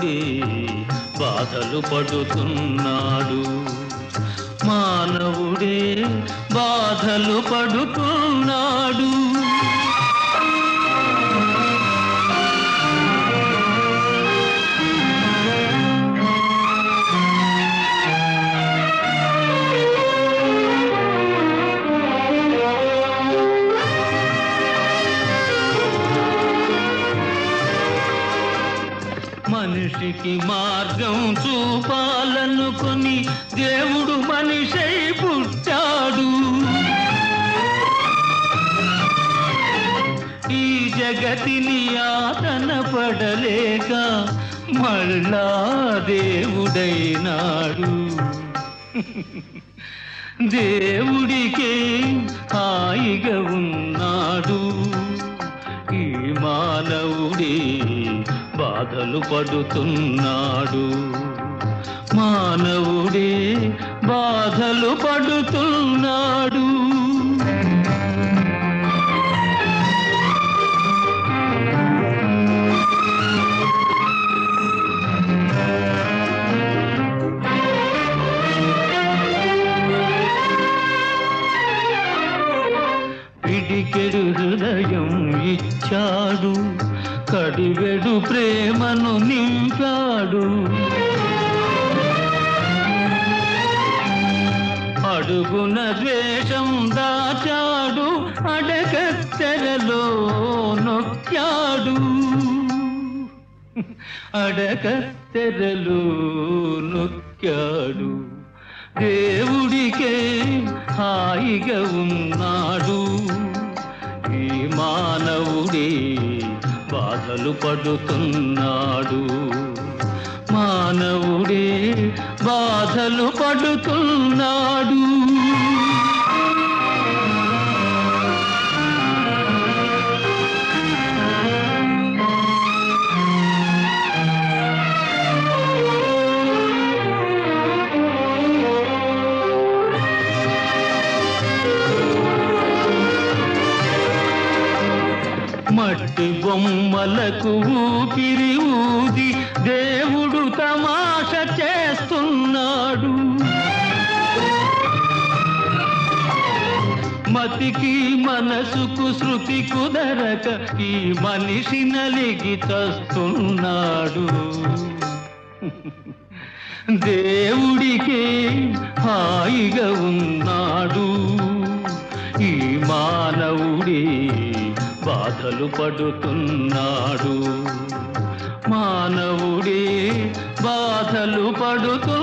మానవుడే బాధలు పడుతున్నాడు మానవుడే బాధలు పడుతున్నాడు మనిషికి మార్గం చూపాలనుకొని దేవుడు మనిషై పుట్టాడు ఈ జగతిని ఆతన పడలేక మళ్ళా దేవుడైనాడు దేవుడికే హాయిగా ఉన్నాడు ఈ మానవుడే బాధలు పడుతున్నాడు మానవుడే బాధలు పడుతున్నాడు పిడికెడు హృదయం ఇచ్చాడు కడివెడు ప్రేమను నింపాడు అడుగున ద్వేషం దాచాడు అడగత్తెరలో నొక్కాడు అడగత్తెరలో నొక్కాడు దేవుడికే హాయిగా ఉన్నాడు ఈ మానవుడే బాధలు పడుతున్నాడు మానవుడే బాధలు పడుతున్నాడు మట్టి బొమ్మలకు ఊపిరి ఊది దేవుడు తమాష చేస్తున్నాడు మతికి మనసుకు శృతి కుదరక ఈ మనిషి నలిగి చస్తున్నాడు దేవుడికే హాయిగా ఉన్నాడు ఈ మానవుడే బాధలు పడుతున్నాడు మానవుడే బాధలు పడుతున్నాడు